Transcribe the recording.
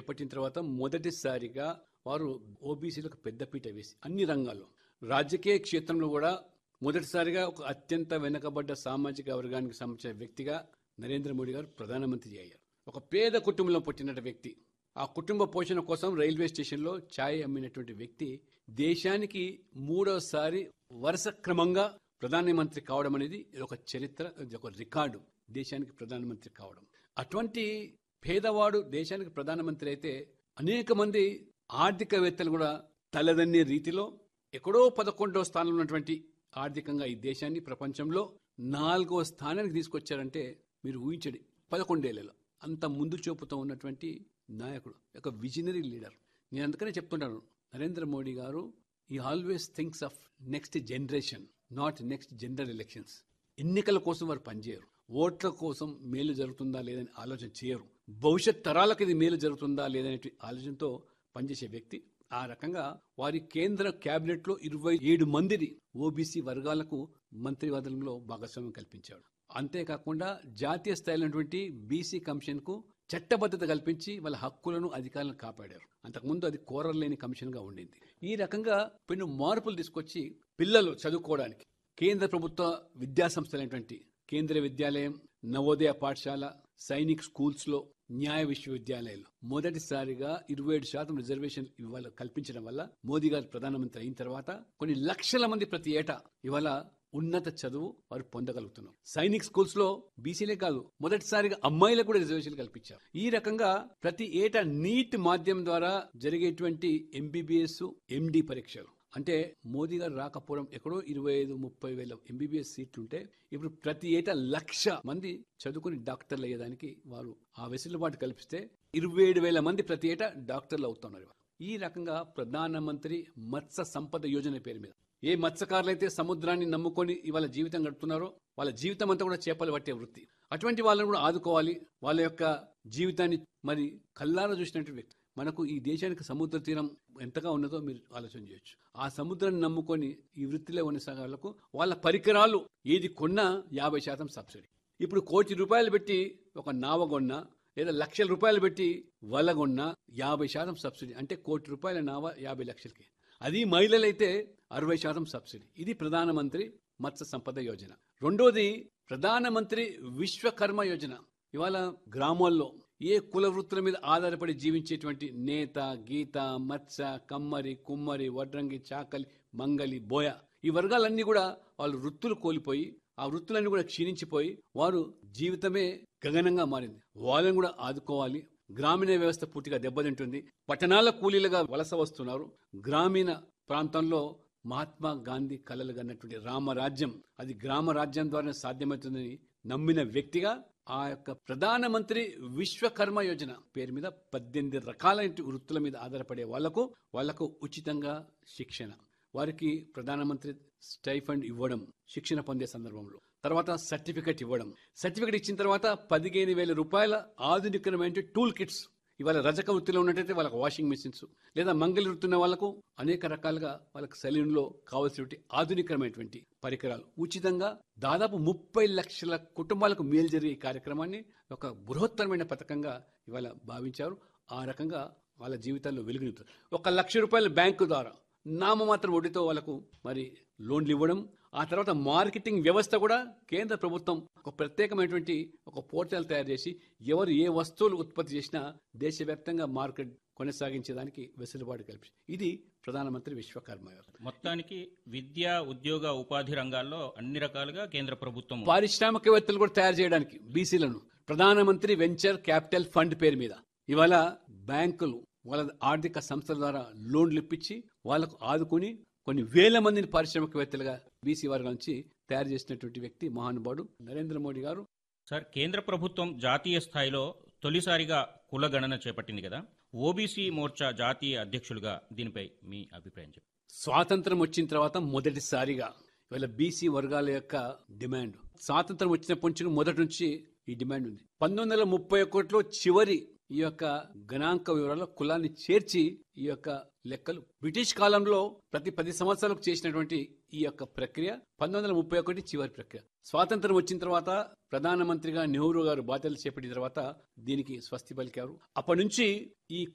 చేపట్టిన తర్వాత మొదటిసారిగా వారు ఓబీసీలకు పెద్దపీట వేసి అన్ని రంగాల్లో రాజకీయ క్షేత్రంలో కూడా మొదటిసారిగా ఒక అత్యంత వెనుకబడ్డ సామాజిక వర్గానికి సంబంధించిన వ్యక్తిగా నరేంద్ర మోడీ గారు ప్రధానమంత్రి అయ్యారు ఒక పేద కుటుంబంలో పుట్టిన వ్యక్తి ఆ కుటుంబ పోషణ కోసం రైల్వే స్టేషన్లో ఛాయ్ అమ్మినటువంటి వ్యక్తి దేశానికి మూడోసారి వరుస క్రమంగా ప్రధానమంత్రి కావడం అనేది ఇది ఒక చరిత్ర ఇది ఒక రికార్డు దేశానికి ప్రధానమంత్రి కావడం అటువంటి పేదవాడు దేశానికి ప్రధానమంత్రి అయితే అనేక మంది ఆర్థికవేత్తలు కూడా తలదన్నే రీతిలో ఎక్కడో పదకొండవ స్థానంలో ఉన్నటువంటి ఆర్థికంగా ఈ దేశాన్ని ప్రపంచంలో నాలుగో స్థానానికి తీసుకొచ్చారంటే మీరు ఊహించండి పదకొండేళ్లలో అంత ముందు చూపుతో ఉన్నటువంటి నాయకుడు ఒక విజనరీ లీడర్ నేను అందుకనే చెప్తుంటాను నరేంద్ర మోడీ గారు ఈ always thinks of next generation not next general elections ఎన్నికల కోసం వారు పనిచేయరు ఓట్ల కోసం మేలు జరుగుతుందా లేదని ఆలోచన చేయరు భవిష్యత్ తరాలకు ఇది మేలు జరుగుతుందా లేదనే ఆలోచనతో పనిచేసే వ్యక్తి ఆ రకంగా వారి కేంద్ర కేబినెట్ లో ఇరవై ఏడు మందిని ఓబీసీ వర్గాలకు మంత్రివర్గంలో భాగస్వామ్యం కల్పించాడు అంతేకాకుండా జాతీయ స్థాయిలో ఉన్నటువంటి బీసీ కమిషన్ కు చట్టబద్ధత కల్పించి వాళ్ళ హక్కులను అధికారులను కాపాడారు అంతకుముందు అది కోరలేని కమిషన్ గా ఉండింది ఈ రకంగా కొన్ని మార్పులు తీసుకొచ్చి పిల్లలు చదువుకోవడానికి కేంద్ర ప్రభుత్వ విద్యా సంస్థలైనటువంటి కేంద్ర విద్యాలయం నవోదయ పాఠశాల సైనిక్ స్కూల్స్ లో న్యాయ విశ్వవిద్యాలయాలు మొదటిసారిగా ఇరవై ఏడు శాతం రిజర్వేషన్ ఇవాళ కల్పించడం వల్ల మోదీ గారు ప్రధానమంత్రి అయిన తర్వాత కొన్ని లక్షల మంది ప్రతి ఏటా ఇవాళ ఉన్నత చదువు వారు పొందగలుగుతున్నారు సైనిక్ స్కూల్స్ లో బీసీలే కాదు మొదటిసారిగా అమ్మాయిలకు కూడా రిజర్వేషన్ కల్పించారు ఈ రకంగా ప్రతి ఏటా నీట్ మాధ్యమం ద్వారా జరిగేటువంటి ఎంబీబీఎస్ ఎండి పరీక్షలు అంటే మోదీ గారు రాకపోవడం ఎక్కడో ఇరవై ఐదు ముప్పై వేల ఎంబీబీఎస్ సీట్లు ఉంటే ఇప్పుడు ప్రతి ఏటా లక్ష మంది చదువుకుని డాక్టర్లు అయ్యేదానికి వారు ఆ వెసులుబాటు కల్పిస్తే ఇరవై ఏడు వేల మంది ప్రతి ఏటా డాక్టర్లు అవుతున్నారు ఈ రకంగా ప్రధానమంత్రి మత్స్య సంపద యోజన పేరు మీద ఏ మత్స్యకారులైతే సముద్రాన్ని నమ్ముకొని ఇవాళ జీవితం గడుపుతున్నారో వాళ్ళ జీవితం అంతా కూడా చేపలు పట్టే వృత్తి అటువంటి వాళ్ళని కూడా ఆదుకోవాలి వాళ్ళ యొక్క జీవితాన్ని మరి కల్లారా చూసినటువంటి వ్యక్తి మనకు ఈ దేశానికి సముద్ర తీరం ఎంతగా ఉన్నదో మీరు ఆలోచన చేయొచ్చు ఆ సముద్రాన్ని నమ్ముకొని ఈ వృత్తిలో ఉన్న సగాలకు వాళ్ళ పరికరాలు ఏది కొన్నా యాభై శాతం సబ్సిడీ ఇప్పుడు కోటి రూపాయలు పెట్టి ఒక నావ కొన్నా లేదా లక్షల రూపాయలు పెట్టి వల కొన్నా యాభై శాతం సబ్సిడీ అంటే కోటి రూపాయల నావ యాభై లక్షలకి అది మహిళలైతే అరవై శాతం సబ్సిడీ ఇది ప్రధానమంత్రి మత్స్య సంపద యోజన రెండోది ప్రధానమంత్రి విశ్వకర్మ యోజన ఇవాళ గ్రామాల్లో ఏ కుల వృత్తుల మీద ఆధారపడి జీవించేటువంటి నేత గీత మత్స్య కమ్మరి కుమ్మరి వడ్రంగి చాకలి మంగలి బోయ ఈ వర్గాలన్నీ కూడా వాళ్ళు వృత్తులు కోల్పోయి ఆ వృత్తులన్నీ కూడా క్షీణించిపోయి వారు జీవితమే గగనంగా మారింది వాళ్ళని కూడా ఆదుకోవాలి గ్రామీణ వ్యవస్థ పూర్తిగా దెబ్బతింటుంది పట్టణాల కూలీలుగా వలస వస్తున్నారు గ్రామీణ ప్రాంతంలో మహాత్మా గాంధీ కలలు కన్నటువంటి రామరాజ్యం అది గ్రామ రాజ్యం ద్వారా సాధ్యమవుతుందని నమ్మిన వ్యక్తిగా ఆ యొక్క ప్రధానమంత్రి విశ్వకర్మ యోజన పేరు మీద పద్దెనిమిది రకాలైన వృత్తుల మీద ఆధారపడే వాళ్లకు వాళ్లకు ఉచితంగా శిక్షణ వారికి ప్రధానమంత్రి స్టైఫండ్ ఇవ్వడం శిక్షణ పొందే సందర్భంలో తర్వాత సర్టిఫికెట్ ఇవ్వడం సర్టిఫికెట్ ఇచ్చిన తర్వాత పదిహేను వేల రూపాయల ఆధునికమైన టూల్ కిట్స్ ఇవాళ రజక వృత్తిలో ఉన్నట్టయితే వాళ్ళకి వాషింగ్ మెషిన్స్ లేదా మంగళ వృత్తి ఉన్న వాళ్ళకు అనేక రకాలుగా వాళ్ళకి సెలూన్లో కావాల్సినటువంటి ఆధునికమైనటువంటి పరికరాలు ఉచితంగా దాదాపు ముప్పై లక్షల కుటుంబాలకు మేలు జరిగే ఈ కార్యక్రమాన్ని ఒక బృహత్తరమైన పథకంగా ఇవాళ భావించారు ఆ రకంగా వాళ్ళ జీవితాల్లో వెలుగునిస్తారు ఒక లక్ష రూపాయల బ్యాంకు ద్వారా నామమాత్రం వడ్డీతో వాళ్ళకు మరి లోన్లు ఇవ్వడం ఆ తర్వాత మార్కెటింగ్ వ్యవస్థ కూడా కేంద్ర ప్రభుత్వం ఒక ప్రత్యేకమైనటువంటి ఒక పోర్టల్ తయారు చేసి ఎవరు ఏ వస్తువులు ఉత్పత్తి చేసినా దేశవ్యాప్తంగా మార్కెట్ కొనసాగించేదానికి వెసులుబాటు కల్పి ఇది ప్రధానమంత్రి విశ్వకర్మ యోజన. మొత్తానికి విద్య ఉద్యోగ ఉపాధి రంగాల్లో అన్ని రకాలుగా కేంద్ర ప్రభుత్వం పారిశ్రామికవేత్తలు కూడా తయారు చేయడానికి బీసీలను ప్రధానమంత్రి వెంచర్ క్యాపిటల్ ఫండ్ పేరు మీద ఇవాళ బ్యాంకులు వాళ్ళ ఆర్థిక సంస్థల ద్వారా లోన్లు ఇప్పించి వాళ్ళకు ఆదుకుని కొన్ని వేల మందిని పారిశ్రామికవేత్తలుగా బీసీ వర్గాల నుంచి తయారు చేసినటువంటి వ్యక్తి మహానుభావుడు నరేంద్ర మోడీ గారు సార్ కేంద్ర ప్రభుత్వం జాతీయ స్థాయిలో తొలిసారిగా కుల గణన చేపట్టింది కదా ఓబీసీ మోర్చా జాతీయ అధ్యక్షులుగా దీనిపై మీ అభిప్రాయం చెప్పండి స్వాతంత్రం వచ్చిన తర్వాత మొదటిసారిగా ఇవాళ బీసీ వర్గాల యొక్క డిమాండ్ స్వాతంత్రం వచ్చినప్పటి నుంచి మొదటి నుంచి ఈ డిమాండ్ ఉంది పంతొమ్మిది వందల ముప్పై ఒకటిలో చివరి ఈ యొక్క గణాంక వివరాల్లో కులాన్ని చేర్చి ఈ యొక్క లెక్కలు బ్రిటిష్ కాలంలో ప్రతి పది సంవత్సరాలకు చేసినటువంటి ఈ యొక్క ప్రక్రియ పంతొమ్మిది వందల ముప్పై ఒకటి చివరి ప్రక్రియ స్వాతంత్రం వచ్చిన తర్వాత ప్రధానమంత్రిగా నెహ్రూ గారు బాధ్యతలు చేపట్టిన తర్వాత దీనికి స్వస్తి పలికారు అప్పటి నుంచి ఈ